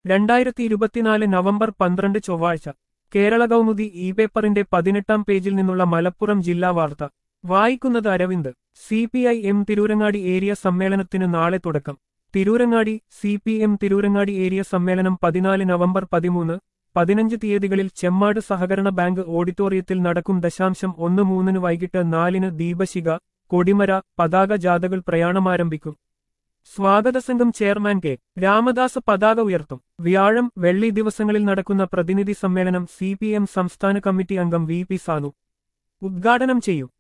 രണ്ടായിരത്തി ഇരുപത്തിനാല് നവംബർ പന്ത്രണ്ട് ചൊവ്വാഴ്ച കേരള കൗമുദി ഇ പേപ്പറിന്റെ പതിനെട്ടാം പേജിൽ നിന്നുള്ള മലപ്പുറം ജില്ലാ വാർത്ത വായിക്കുന്നത് Aravind C P I M Tirurangadi area സമ്മേളനത്തിന് നാളെ തുടക്കം Tirurangadi C P M Tirurangadi area സമ്മേളനം പതിനാല് നവംബർ പതിമൂന്ന് പതിനഞ്ച് തീയതികളിൽ ചെമ്മാട് സഹകരണ ബാങ്ക് ഓഡിറ്റോറിയത്തിൽ നടക്കും ദശാംശം ഒന്ന് മൂന്നിന് വൈകിട്ട് നാലിന് ദീപശിഖ കൊടിമര പതാക ജാഥകൾ പ്രയാണമാരംഭിക്കും സ്വാഗത സംഘം ചെയർമാൻ കെ രാമദാസ് പതാക ഉയർത്തും വ്യാഴം വെള്ളി ദിവസങ്ങളിൽ നടക്കുന്ന പ്രതിനിധി സമ്മേളനം സി സംസ്ഥാന കമ്മിറ്റി അംഗം വി പി സാനു ഉദ്ഘാടനം ചെയ്യും